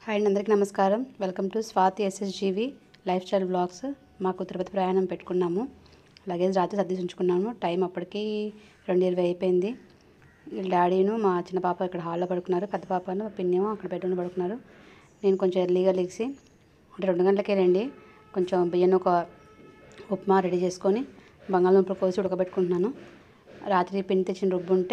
Hi అండి అందరికీ నమస్కారం welcome to Swathi SSGV lifestyle blogs మాకు తిరుపతి ప్రయాణం పెట్టుకున్నాము లగేజ్ రాత్రి సర్దేసి ఉంచుకున్నాము టైం అప్పటికి రెండు ఇరవై అయిపోయింది వీళ్ళ డాడీను మా చిన్న పాప ఇక్కడ హాల్లో పడుకున్నారు పెద్ద పాపను మా పిన్నేమో అక్కడ బెడ్రూమ్లో పడుకున్నారు నేను కొంచెం ఎర్లీగా లెగిసి అంటే రెండు గంటలకే రండి కొంచెం బియ్యం ఒక ఉప్మా రెడీ చేసుకొని బంగాళదుంపలు కోసి ఉడకబెట్టుకుంటున్నాను రాత్రి పిండి తెచ్చిన రుబ్బు ఉంటే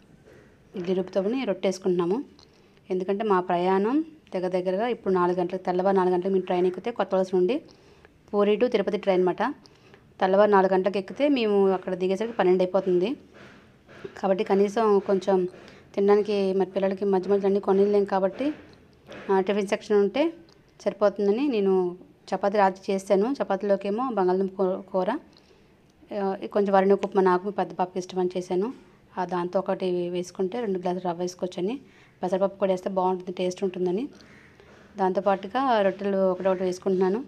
ఇడ్లీ రుబ్బుతోని రొట్టె వేసుకుంటున్నాము ఎందుకంటే మా ప్రయాణం దగ్గర దగ్గరగా ఇప్పుడు నాలుగు గంటలకు తెల్లవారు నాలుగు గంటలకు మేము ట్రైన్ ఎక్కితే కొత్త వలస నుండి పూరి టు తిరుపతి ట్రైన్ అనమాట తెల్లవారు నాలుగు గంటలకు ఎక్కితే మేము అక్కడ దిగేసరికి పన్నెండు అయిపోతుంది కాబట్టి కనీసం కొంచెం తినడానికి మరి పిల్లలకి మధ్య మధ్య అన్ని కొనిలేం కాబట్టి ఆ, టిఫిన్ సెక్షన్ ఉంటే సరిపోతుందని నేను చపాతీ రాత్రి చేస్తాను చపాతీలోకేమో బంగాళదుంప కూ- కూర ఆ, కొంచెం వరిని ఉప్మా నాకు పెద్ద పాపకి ఇష్టమని చేశాను ఆ దాంతో ఒకటి వేసుకుంటే రెండు గ్లాసులు రవ్వ వేసుకోవచ్చని పెసరపప్పు కూడా వేస్తే బాగుంటుంది టేస్ట్ ఉంటుందని దాంతోపాటుగా రొట్టెలు ఒకటొకటి వేసుకుంటున్నాను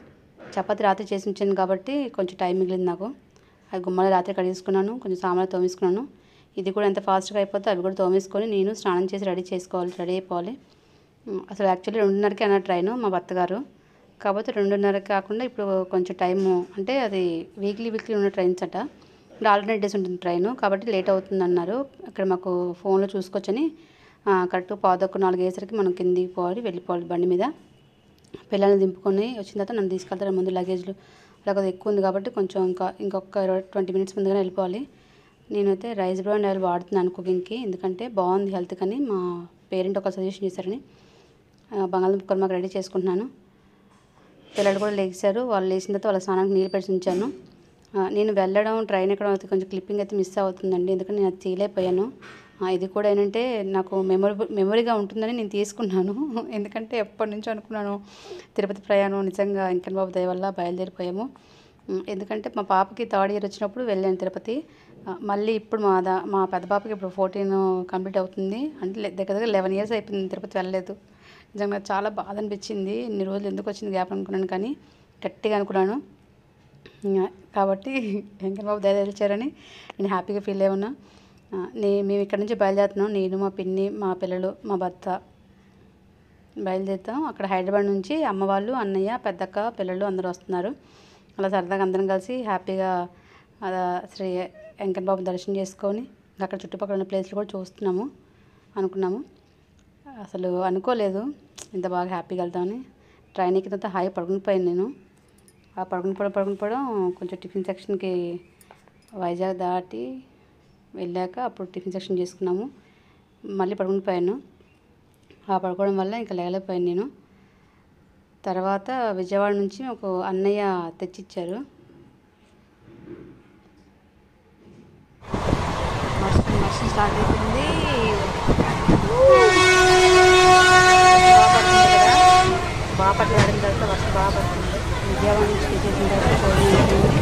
చపాతీ రాత్రి చేసి ఉంచాను కాబట్టి కొంచెం టైం మిగిలింది నాకు అది గుమ్మలు రాత్రి కడిగేసుకున్నాను కొంచెం సామాన్లు తోమేసుకున్నాను ఇది కూడా ఎంత ఫాస్ట్గా అయిపోతే అవి కూడా తోమేసుకొని నేను స్నానం చేసి రెడీ చేసుకోవాలి రెడీ అయిపోవాలి ఉమ్, అసలు యాక్చువల్లీ రెండున్నరకి అన్న ట్రైన్ మా భర్త గారు కాకపోతే రెండున్నర కాకుండా ఇప్పుడు కొంచెం టైము అంటే అది వీక్లీ వీక్లీ ఉన్న ట్రైన్స్ అట ఇప్పుడు ఆల్టర్నేట్ డేస్ ఉంటుంది ట్రైన్ కాబట్టి లేట్ అవుతుంది అన్నారు అక్కడ మాకు ఫోన్లో చూసుకోవచ్చని కరెక్ట్ పాదొక్క నాలుగు అయ్యేసరికి మనం కిందికి పోవాలి వెళ్ళిపోవాలి బండి మీద పిల్లల్ని దింపుకొని వచ్చిన తర్వాత నన్ను తీసుకెళ్తారు ముందు లగేజ్లు అలా కొద్దిగా ఎక్కువ ఉంది కాబట్టి కొంచెం ఇంకా ఇంకొక ఇరవై ట్వంటీ మినిట్స్ ముందుగానే వెళ్ళిపోవాలి నేనైతే రైస్ బ్రౌన్ ఆయిల్ వాడుతున్నాను కుకింగ్కి ఎందుకంటే బాగుంది హెల్త్ కానీ మా పేరెంట్ ఒక సజెషన్ చేశారని ఆ, బంగాళదుంప కూర మాకు రెడీ చేసుకుంటున్నాను పిల్లలు కూడా లేచారు వాళ్ళు లేచిన తర్వాత వాళ్ళ స్నానానికి నీళ్ళు పెట్టి ఉంచాను ఆ, నేను వెళ్ళడం ట్రైన్ ఎక్కడం అయితే కొంచెం క్లిప్పింగ్ అయితే మిస్ అవుతుందండి ఎందుకంటే నేను అది తీయలేకపోయాను ఆ, ఇది కూడా ఏంటంటే నాకు మెమొరబుల్ మెమొరీగా ఉంటుందని నేను తీసుకున్నాను ఎందుకంటే ఎప్పటి నుంచో అనుకున్నాను తిరుపతి ప్రయాణం నిజంగా ఇంకన్ బాబు దయ వల్ల బయలుదేరిపోయాము ఉమ్, ఎందుకంటే మా పాపకి థర్డ్ ఇయర్ వచ్చినప్పుడు వెళ్ళాను తిరుపతి ఆ, మళ్ళీ ఇప్పుడు మా దా మా పెద్ద పాపకి ఇప్పుడు ఫోర్టీన్ కంప్లీట్ అవుతుంది అంటే లే- దగ్గర దగ్గర లెవెన్ ఇయర్స్ అయిపోయింది తిరుపతి వెళ్ళలేదు నిజంగా నాకు చాలా బాధ అనిపించింది ఇన్ని రోజులు ఎందుకు వచ్చింది గ్యాప్ అనుకున్నాను కానీ గట్టిగా అనుకున్నాను ఇంకా కాబట్టి వెంకన్న బాబు దయ తెలిచారని నేను హ్యాపీగా ఫీల్ అయ్యి ఉన్నా ఆ, నే మేము ఇక్కడ నుంచి బయలుదేరుతున్నాం నేను మా పిన్ని మా పిల్లలు మా భర్త బయలుదేరుతాం అక్కడ హైదరాబాద్ నుంచి అమ్మ వాళ్ళు అన్నయ్య పెద్దక్క పిల్లలు అందరూ వస్తున్నారు అలా సరదాగా అందరం కలిసి హ్యాపీగా అలా శ్రీ వెంకన్న బాబు దర్శనం చేసుకొని ఇంకా అక్కడ చుట్టుపక్కల ఉన్న ప్లేస్లు కూడా చూస్తున్నాము అనుకున్నాము అసలు అనుకోలేదు ఇంత బాగా హ్యాపీగా వెళ్తామని ట్రైన్ ఎక్కిన తర్వాత హాయి పడుకుని పోయాను నేను ఆ పడుకుని పోవడం పడుకుని పోవడం కొంచెం టిఫిన్ సెక్షన్కి వైజాగ్ దాటి వెళ్ళాక అప్పుడు టిఫిన్ సెక్షన్ చేసుకున్నాము మళ్ళీ పడుకుని పోయాను ఆ పడుకోవడం వల్ల ఇంకా లేగలేకపోయాను నేను తర్వాత విజయవాడ నుంచి ఒక అన్నయ్య తెచ్చిచ్చారు వర్షం వర్షం స్టార్ట్ అయిపోయింది బాగా పడుతుంది కదా బాపట్ల ఆడిన తర్వాత వర్షం బాగా పడుతుంది విజయవాడ నుంచి చేసిన తర్వాత చూడండి అయిపోయింది.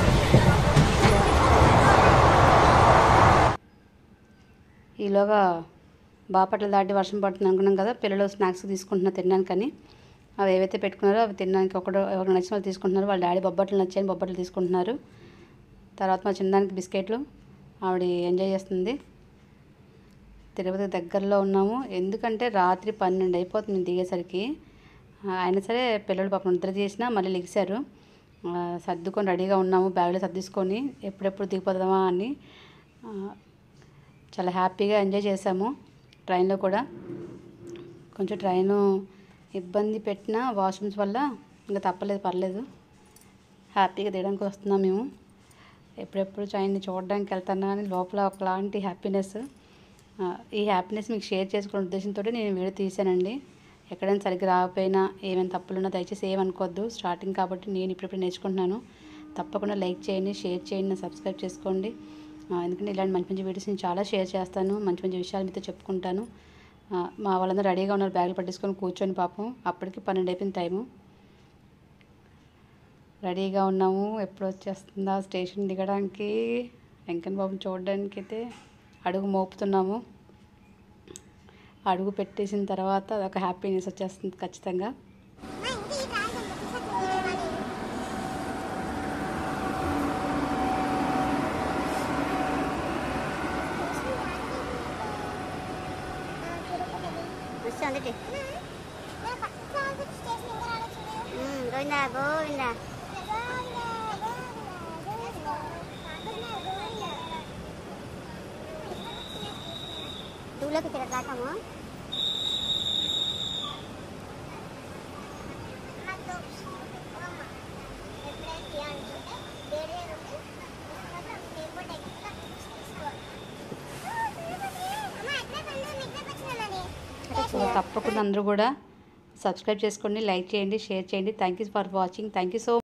ఈలోగా బాపట్ల దాటి వర్షం పడుతుంది అనుకున్నాం కదా పిల్లలు స్నాక్స్ తీసుకుంటున్నారు తినడానికని అవి ఏవైతే పెట్టుకున్నారో అవి తినడానికి ఒకడు ఎవరికి నచ్చిన వాళ్ళు తీసుకుంటున్నారు వాళ్ళ డాడీ బొబ్బట్లు నచ్చాయని బొబ్బట్లు తీసుకుంటున్నారు తర్వాత మా చిన్నదానికి బిస్కెట్లు ఆవిడ ఎంజాయ్ చేస్తుంది తిరుపతి దగ్గరలో ఉన్నాము ఎందుకంటే రాత్రి పన్నెండు అయిపోతుంది మేము దిగేసరికి ఆ, అయినా సరే పిల్లలు పాపం నిద్ర చేసినా మళ్ళీ లెగిశారు ఆ, సర్దుకొని రెడీగా ఉన్నాము బ్యాగ్లో సర్దుకొని ఎప్పుడెప్పుడు దిగిపోదామా అని ఆ, చాలా హ్యాపీగా ఎంజాయ్ చేసాము ట్రైన్లో కూడా కొంచెం ట్రైను ఇబ్బంది పెట్టిన వాష్రూమ్స్ వల్ల ఇంకా తప్పలేదు పర్లేదు హ్యాపీగా దిగడానికి వస్తున్నాం మేము ఎప్పుడెప్పుడు ట్రైన్ని చూడడానికి వెళ్తానా అని లోపల ఒకలాంటి హ్యాపీనెస్ ఆ, ఈ హ్యాపీనెస్ మీకు షేర్ చేసుకునే ఉద్దేశంతో నేను వీడియో తీశానండి ఎక్కడైనా సరిగ్గా రాకపోయినా ఏమైనా తప్పులున్నా దయచేసి ఏమనుకోవద్దు స్టార్టింగ్ కాబట్టి నేను ఇప్పుడిప్పుడు నేర్చుకుంటున్నాను తప్పకుండా లైక్ చేయండి షేర్ చేయండి సబ్స్క్రైబ్ చేసుకోండి ఆ, ఎందుకంటే ఇలాంటి మంచి మంచి వీడియోస్ నేను చాలా షేర్ చేస్తాను మంచి మంచి విషయాలు మీతో చెప్పుకుంటాను ఆ, మా వాళ్ళందరూ రెడీగా ఉన్నారు బ్యాగులు పట్టేసుకొని కూర్చొని పాపం అప్పటికి పన్నెండు అయిపోయింది టైము రెడీగా ఉన్నాము ఎప్పుడు వచ్చేస్తుందా స్టేషన్ దిగడానికి వెంకన్న బాబుని చూడడానికి అయితే అడుగు మోపుతున్నాము అడుగు పెట్టేసిన తర్వాత అదొక హ్యాపీనెస్ వచ్చేస్తుంది ఖచ్చితంగా వస్తుంది గోవింద గోవింద టూలోకి తిరగలాటము సో తప్పకుండా అందరూ కూడా సబ్స్క్రైబ్ చేసుకోండి లైక్ చేయండి షేర్ చేయండి thank you for watching thank you so